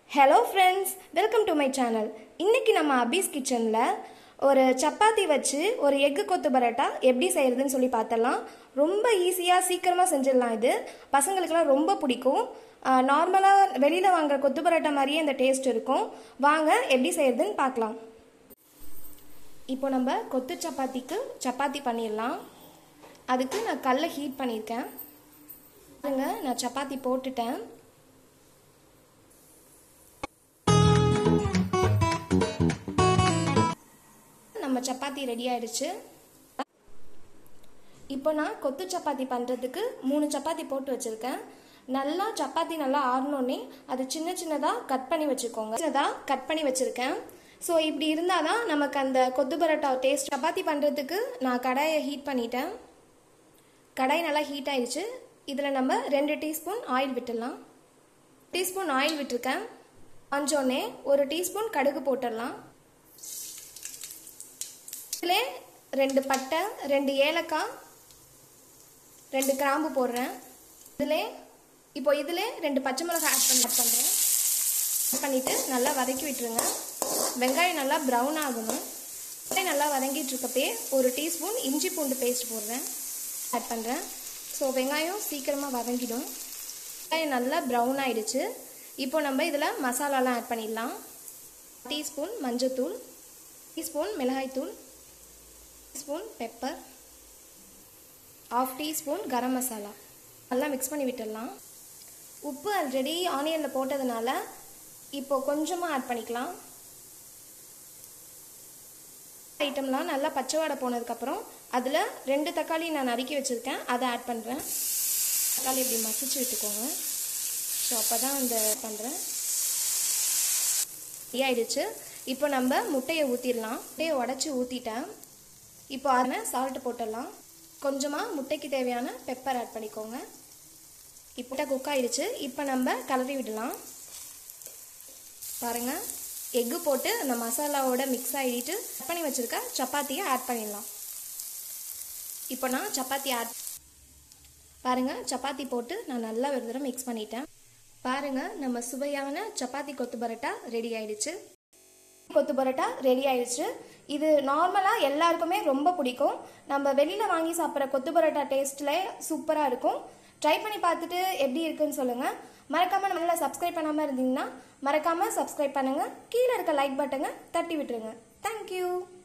hello friends welcome to my channel இன்னைக்கு நம்ம அபீஸ் கிச்சனில் ஒரு சப்பாத்தி வச்சு ஒரு எக்கு கொத்து பரோட்டா எப்படி செய்யறதுன்னு சொல்லி பார்த்தலாம் ரொம்ப ஈஸியாக சீக்கிரமாக செஞ்சிடலாம் இது பசங்களுக்கெல்லாம் ரொம்ப பிடிக்கும் நார்மலாக வெளியில் வாங்குற கொத்து பரோட்டா மாதிரியே இந்த டேஸ்ட் இருக்கும் வாங்க எப்படி செய்யறதுன்னு பார்க்கலாம் இப்போ நம்ம கொத்து சப்பாத்திக்கு சப்பாத்தி பண்ணிடலாம் அதுக்கு நான் கல்லை ஹீட் பண்ணியிருக்கேன் பாருங்க நான் சப்பாத்தி போட்டுட்டேன் நம்ம சப்பாத்தி ரெடி ஆயிடுச்சு இப்போ நான் கொத்து சப்பாத்தி பண்ணுறதுக்கு மூணு சப்பாத்தி போட்டு வச்சுருக்கேன் நல்லா சப்பாத்தி நல்லா ஆறணுன்னே அது சின்ன சின்னதாக கட் பண்ணி வச்சுக்கோங்க சின்னதாக கட் பண்ணி வச்சுருக்கேன் ஸோ இப்படி இருந்தால் தான் நமக்கு அந்த கொத்து பரோட்டா டேஸ்ட் சப்பாத்தி பண்ணுறதுக்கு நான் கடாயை ஹீட் பண்ணிட்டேன் கடாய் நல்லா ஹீட் ஆயிடுச்சு இதில் நம்ம ரெண்டு டீஸ்பூன் ஆயில் விட்டுடலாம் டீஸ்பூன் ஆயில் விட்டுருக்கேன் அஞ்சோடனே ஒரு டீஸ்பூன் கடுகு போட்டுடலாம் இதில் ரெண்டு பட்டை ரெண்டு ஏலக்காய் ரெண்டு கிராம்பு போடுறேன் இதில் இப்போ இதில் ரெண்டு பச்சை மிளகாய் ஆட் பண்ணி ஆட் பண்ணுறேன் ஆட் பண்ணிவிட்டு நல்லா வதக்கி விட்டுருங்க வெங்காயம் நல்லா ப்ரௌன் ஆகணும் வெங்காயம் நல்லா வதங்கிட்டு இருக்கப்பே ஒரு டீஸ்பூன் இஞ்சி பூண்டு பேஸ்ட் போடுறேன் ஆட் பண்ணுறேன் ஸோ வெங்காயம் சீக்கிரமாக வதங்கிடும் வெங்காயம் நல்லா ப்ரௌன் ஆயிடுச்சு இப்போ நம்ம இதில் மசாலாலாம் ஆட் பண்ணிடலாம் டீஸ்பூன் மஞ்சத்தூள் டீஸ்பூன் மிளகாய்த்தூள் teaspoon pepper half teaspoon garam masala நல்லா மிக்ஸ் பண்ணி விட்டுடலாம் உப்பு ஆல்ரெடி ஆனியனில் போட்டதுனால இப்போ கொஞ்சமாக ஆட் பண்ணிக்கலாம் ஐட்டம்லாம் நல்லா பச்சை வாடை போனதுக்கப்புறம் அதில் ரெண்டு தக்காளி நான் நறுக்கி வச்சுருக்கேன் அதை ஆட் பண்ணுறேன் தக்காளி இப்படி மசிச்சு விட்டுக்கோங்க ஸோ அப்போ தான் அந்த பண்ணுறேன் ஆயிடுச்சு இப்போ நம்ம முட்டையை ஊற்றிடலாம் முட்டையை உடச்சி ஊற்றிட்டேன் இப்போ அதில் சால்ட்டு போட்டுடலாம் கொஞ்சமாக முட்டைக்கு தேவையான பெப்பர் ஆட் பண்ணிக்கோங்க இப்போ குக் ஆயிடுச்சு இப்போ நம்ம கலரி விடலாம் பாருங்கள் எக்கு போட்டு அந்த மசாலாவோட மிக்ஸ் ஆகிட்டு கட் பண்ணி வச்சுருக்க சப்பாத்தியை ஆட் பண்ணிடலாம் இப்போ நான் சப்பாத்தி ஆட் பாருங்கள் சப்பாத்தி போட்டு நான் நல்லா ஒரு தடவை மிக்ஸ் பண்ணிட்டேன் பாருங்கள் நம்ம சுவையான சப்பாத்தி கொத்து பரோட்டா ரெடி ஆயிடுச்சு கொத்து பரோட்டா ரெடி ஆயிடுச்சு இது நார்மலாக எல்லாருக்குமே ரொம்ப பிடிக்கும் நம்ம வெளியில் வாங்கி சாப்பிட்ற கொத்து பரோட்டா டேஸ்ட்டில் சூப்பராக இருக்கும் ட்ரை பண்ணி பார்த்துட்டு எப்படி இருக்குன்னு சொல்லுங்கள் மறக்காமல் நம்மளால் சப்ஸ்கிரைப் பண்ணாமல் இருந்தீங்கன்னா மறக்காமல் சப்ஸ்கிரைப் பண்ணுங்கள் கீழே இருக்க லைக் பட்டனை தட்டி விட்டுருங்க தேங்க்யூ